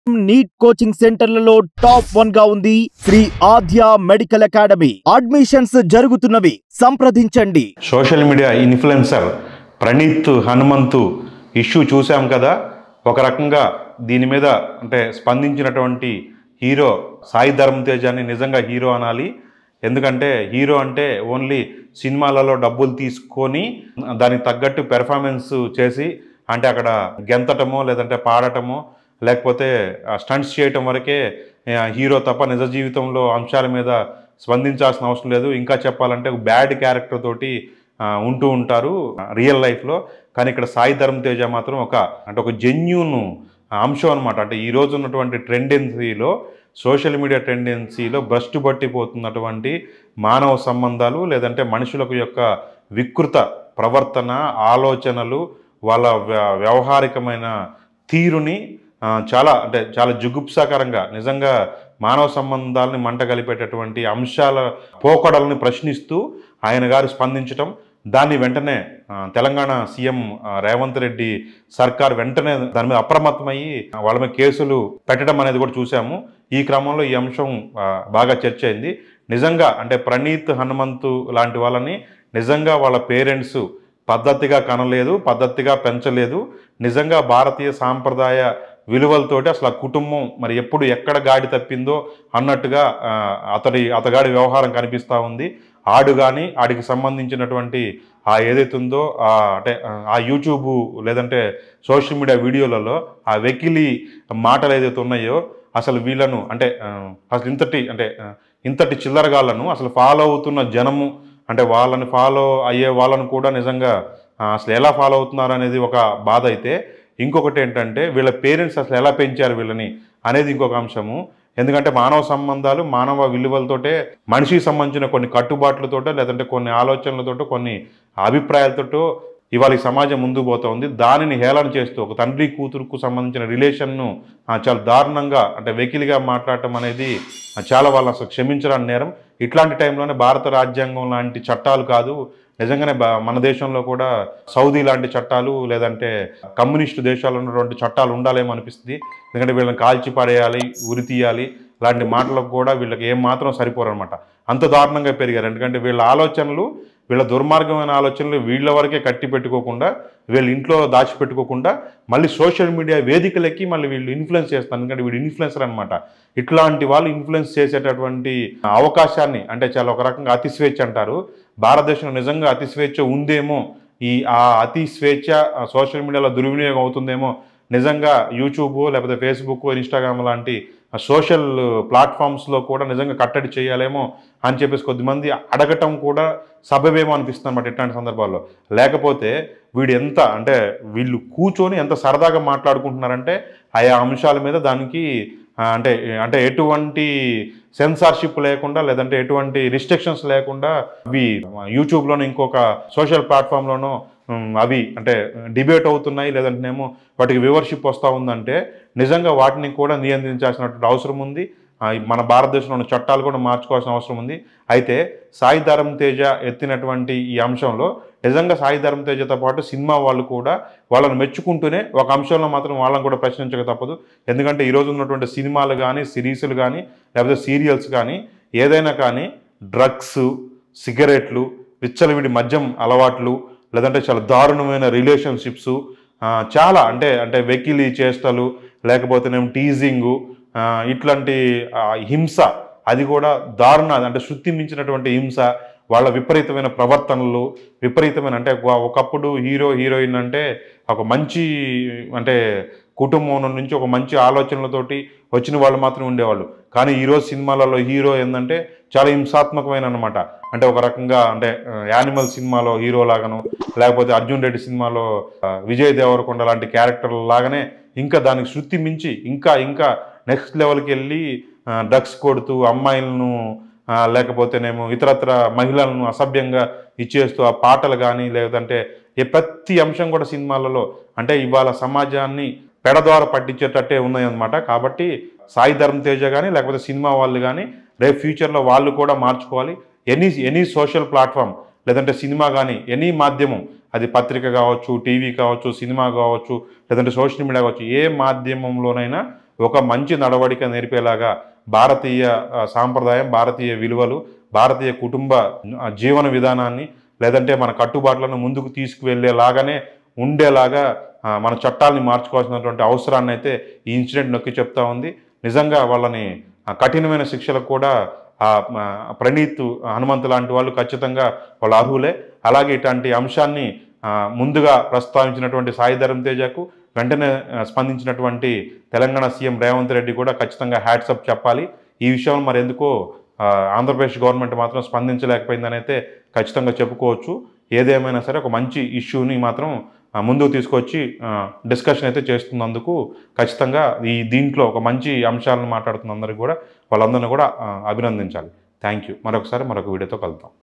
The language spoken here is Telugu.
నీట్ కోచింగ్ సెంటర్లలో టాప్ వన్ గా ఉంది Sri Aadya medical academy admissions జరుగుతున్నవి సంప్రదించండి social media influencer Praneeth Hanumanthu issue చూసాం కదా ఒక రకంగా దీని మీద అంటే స్పందించినటువంటి హీరో సాయి ధర్మ తేజాన్ని నిజంగా హీరో అనాలి ఎందుకంటే హీరో అంటే ఓన్లీ సినిమాలలో డబ్బులు తీసుకొని దానికి తగ్గట్టు పెర్ఫార్మెన్స్ చేసి అంటే అక్కడ గెంతటమో లేదంటే పాడటమో లేకపోతే స్టంట్స్ చేయటం వరకే ఆ, హీరో తప్ప నిజ జీవితంలో అంశాల మీద స్పందించాల్సిన అవసరం లేదు ఇంకా చెప్పాలంటే ఒక బ్యాడ్ క్యారెక్టర్ తోటి ఆ, ఉంటూ ఉంటారు రియల్ లైఫ్లో కానీ ఇక్కడ సాయి ధర్మ తేజ మాత్రం ఒక అంటే ఒక జెన్యూన్ అంశం అనమాట అంటే ఈ రోజు ఉన్నటువంటి ట్రెండెన్సీలో సోషల్ మీడియా ట్రెండెన్సీలో భ్రష్టు పట్టిపోతున్నటువంటి మానవ సంబంధాలు లేదంటే మనుషులకు యొక్క వికృత ప్రవర్తన ఆలోచనలు వాళ్ళ వ్య- వ్యవహారికమైన తీరుని ఆ, చాలా అంటే చాలా జుగుప్సాకరంగా నిజంగా మానవ సంబంధాలని మంట కలిపేటటువంటి అంశాల పోకడల్ని ప్రశ్నిస్తూ ఆయన గారు స్పందించటం దాన్ని వెంటనే ఆ, తెలంగాణ సీఎం ఆ, రేవంత్ రెడ్డి సర్కార్ వెంటనే దాని మీద అప్రమత్తమయ్యి వాళ్ళ మీద కేసులు పెట్టడం అనేది కూడా చూసాము ఈ క్రమంలో ఈ అంశం ఆ, బాగా చర్చ అయింది నిజంగా అంటే ప్రణీత్ హనుమంతు లాంటి వాళ్ళని నిజంగా వాళ్ళ పేరెంట్స్ పద్ధతిగా కనలేదు పద్ధతిగా పెంచలేదు నిజంగా భారతీయ సాంప్రదాయ విలువలతోటి అసలు ఆ కుటుంబం మరి ఎప్పుడు ఎక్కడ గాడి తప్పిందో అన్నట్టుగా ఆ, అతడి అతగాడి వ్యవహారం కనిపిస్తూ ఉంది ఆడు కానీ ఆడికి సంబంధించినటువంటి ఆ ఏదైతే ఉందో ఆ అంటే ఆ, ఆ యూట్యూబ్ లేదంటే సోషల్ మీడియా వీడియోలలో ఆ వెకిలి మాటలు ఏదైతే ఉన్నాయో అసలు వీళ్ళను అంటే ఆ, అసలు ఇంతటి అంటే ఆ, ఇంతటి చిల్లరగాళ్ళను అసలు ఫాలో అవుతున్న జనము అంటే వాళ్ళని ఫాలో అయ్యే వాళ్ళను కూడా నిజంగా ఆ, అసలు ఎలా ఫాలో అవుతున్నారు అనేది ఒక బాధ అయితే ఇంకొకటి ఏంటంటే వీళ్ళ పేరెంట్స్ అసలు ఎలా పెంచారు వీళ్ళని అనేది ఇంకొక అంశము ఎందుకంటే మానవ సంబంధాలు మానవ విలువలతోటే మనిషికి సంబంధించిన కొన్ని కట్టుబాట్లతోటో లేదంటే కొన్ని ఆలోచనలతోటో కొన్ని అభిప్రాయాలతోటో ఇవాళ ఈ సమాజం ముందుకు పోతా ఉంది దానిని హేళన చేస్తూ ఒక తండ్రి కూతురుకు సంబంధించిన రిలేషన్ను ఆ, చాలా దారుణంగా అంటే వెకిలిగా మాట్లాడటం అనేది ఆ, చాలా వాళ్ళు అసలు క్షమించడానికి నేరం ఇట్లాంటి టైంలోనే భారత రాజ్యాంగం లాంటి చట్టాలు కాదు నిజంగానే బా- మన దేశంలో కూడా సౌదీ లాంటి చట్టాలు లేదంటే కమ్యూనిస్టు దేశాల్లో ఉన్నటువంటి చట్టాలు ఉండాలేమో అనిపిస్తుంది ఎందుకంటే వీళ్ళని కాల్చి పడేయాలి ఉరి తీయాలి లాంటి మాటలకు కూడా వీళ్ళకి ఏం మాత్రం సరిపోరనమాట అంత దారుణంగా పెరిగారు ఎందుకంటే వీళ్ళ ఆలోచనలు వీళ్ళ దుర్మార్గమైన ఆలోచనలు వీళ్ళ వరకే కట్టి పెట్టుకోకుండా వీళ్ళ ఇంట్లో దాచిపెట్టుకోకుండా మళ్ళీ సోషల్ మీడియా వేదికలకి మళ్ళీ వీళ్ళు ఇన్ఫ్లుయెన్స్ చేస్తారు ఎందుకంటే వీళ్ళు ఇన్ఫ్లుయెన్సర్ అనమాట ఇట్లాంటి వాళ్ళు ఇన్ఫ్లుయెన్స్ చేసేటటువంటి అవకాశాన్ని అంటే చాలా ఒక రకంగా అతి స్వేచ్ఛ అంటారు భారతదేశంలో నిజంగా అతి స్వేచ్ఛ ఉందేమో ఈ ఆ అతి స్వేచ్ఛ ఆ సోషల్ మీడియాలో దుర్వినియోగం అవుతుందేమో నిజంగా యూట్యూబ్ లేకపోతే ఫేస్బుక్ ఇన్స్టాగ్రామ్ లాంటి సోషల్ ప్లాట్ఫామ్స్లో కూడా నిజంగా కట్టడి చేయాలేమో అని చెప్పేసి కొద్దిమంది అడగటం కూడా సబబేమో అనిపిస్తుంది అనమాట ఇట్లాంటి సందర్భాల్లో లేకపోతే వీడు ఎంత అంటే వీళ్ళు కూర్చొని ఎంత సరదాగా మాట్లాడుకుంటున్నారంటే ఆయా అంశాల మీద దానికి ఆ, అంటే అంటే ఎటువంటి సెన్సార్షిప్ లేకుండా లేదంటే ఎటువంటి రిస్ట్రిక్షన్స్ లేకుండా అవి యూట్యూబ్లోనో ఇంకొక సోషల్ ప్లాట్ఫామ్లోనో ఉమ్, అవి అంటే డిబేట్ అవుతున్నాయి లేదంటేనేమో వాటికి వ్యూవర్షిప్ వస్తూ ఉందంటే నిజంగా వాటిని కూడా నియంత్రించాల్సినటువంటి అవసరం ఉంది ఆ, మన భారతదేశంలో ఉన్న చట్టాలు కూడా మార్చుకోవాల్సిన అవసరం ఉంది అయితే సాయి ధరం తేజ ఎత్తినటువంటి ఈ అంశంలో నిజంగా సాయి ధరం తేజతో పాటు సినిమా వాళ్ళు కూడా వాళ్ళని మెచ్చుకుంటూనే ఒక అంశంలో మాత్రం వాళ్ళని కూడా ప్రశ్నించక తప్పదు ఎందుకంటే ఈరోజు ఉన్నటువంటి సినిమాలు కానీ సిరీస్లు కానీ లేకపోతే సీరియల్స్ కానీ ఏదైనా కానీ డ్రగ్స్ సిగరెట్లు విచ్చలవిడి మద్యం అలవాట్లు లేదంటే చాలా దారుణమైన రిలేషన్షిప్స్ చాలా అంటే అంటే వెకిలి చేష్టలు లేకపోతేనేమో టీజింగు ఆ, ఇట్లాంటి ఆ, హింస అది కూడా దారుణ అంటే శృతి మించినటువంటి హింస వాళ్ళ విపరీతమైన ప్రవర్తనలు విపరీతమైన అంటే ఒక- ఒకప్పుడు హీరో హీరోయిన్ అంటే ఒక మంచి అంటే కుటుంబం నుంచి ఒక మంచి ఆలోచనలతోటి వచ్చిన వాళ్ళు మాత్రం ఉండేవాళ్ళు కానీ ఈరోజు సినిమాలలో హీరో ఏంటంటే చాలా హింసాత్మకమైన అనమాట అంటే ఒక రకంగా అంటే యానిమల్ సినిమాలో హీరో లాగాను లేకపోతే అర్జున్ రెడ్డి సినిమాలో ఆ, విజయ్ దేవరకొండ లాంటి క్యారెక్టర్ల లాగానే ఇంకా దానికి శృతి మించి ఇంకా ఇంకా నెక్స్ట్ లెవెల్కి వెళ్ళి డ్రగ్స్ కొడుతూ అమ్మాయిలను ఆ, లేకపోతేనేమో ఇతరత్ర మహిళలను అసభ్యంగా ఇచ్చేస్తూ ఆ పాటలు కానీ లేదంటే ఏ ప్రతి అంశం కూడా సినిమాలలో అంటే ఇవాళ సమాజాన్ని పెడద్వార పట్టించేటట్టే ఉన్నాయన్నమాట కాబట్టి సాయి ధర్మ తేజ కానీ లేకపోతే సినిమా వాళ్ళు కానీ రేపు ఫ్యూచర్లో వాళ్ళు కూడా మార్చుకోవాలి ఎనీ ఎనీ సోషల్ ప్లాట్ఫామ్ లేదంటే సినిమా కానీ ఎనీ మాధ్యమం అది పత్రిక కావచ్చు టీవీ కావచ్చు సినిమా కావచ్చు లేదంటే సోషల్ మీడియా కావచ్చు ఏ మాధ్యమంలోనైనా ఒక మంచి నడవడిక నేర్పేలాగా భారతీయ ఆ, సాంప్రదాయం భారతీయ విలువలు భారతీయ కుటుంబ ఆ, జీవన విధానాన్ని లేదంటే మన కట్టుబాట్లను ముందుకు తీసుకువెళ్ళేలాగానే ఉండేలాగా ఆ, మన చట్టాలని మార్చుకోవాల్సినటువంటి అవసరాన్ని అయితే ఈ ఇన్సిడెంట్ నొక్కి చెప్తా ఉంది నిజంగా వాళ్ళని ఆ, కఠినమైన శిక్షలకు కూడా ఆ, ఆ, ప్రణీత్ హనుమంత్ లాంటి వాళ్ళు ఖచ్చితంగా వాళ్ళు అర్హులే అలాగే ఇట్లాంటి అంశాన్ని ఆ, ముందుగా ప్రస్తావించినటువంటి సాయి ధరం తేజకు వెంటనే ఆ, స్పందించినటువంటి తెలంగాణ సీఎం రేవంత్ రెడ్డి కూడా ఖచ్చితంగా హ్యాట్సప్ చెప్పాలి ఈ విషయంలో మరి ఎందుకో ఆ, ఆంధ్రప్రదేశ్ గవర్నమెంట్ మాత్రం స్పందించలేకపోయిందని అయితే ఖచ్చితంగా చెప్పుకోవచ్చు ఏదేమైనా సరే ఒక మంచి ఇష్యూని మాత్రం ఆ, ముందుకు తీసుకొచ్చి డిస్కషన్ అయితే చేస్తున్నందుకు ఖచ్చితంగా ఈ దీంట్లో ఒక మంచి అంశాలను మాట్లాడుతున్నందరికీ కూడా వాళ్ళందరినీ కూడా ఆ, అభినందించాలి థ్యాంక్ యూ మరొకసారి మరొక వీడియోతో కలుద్దాం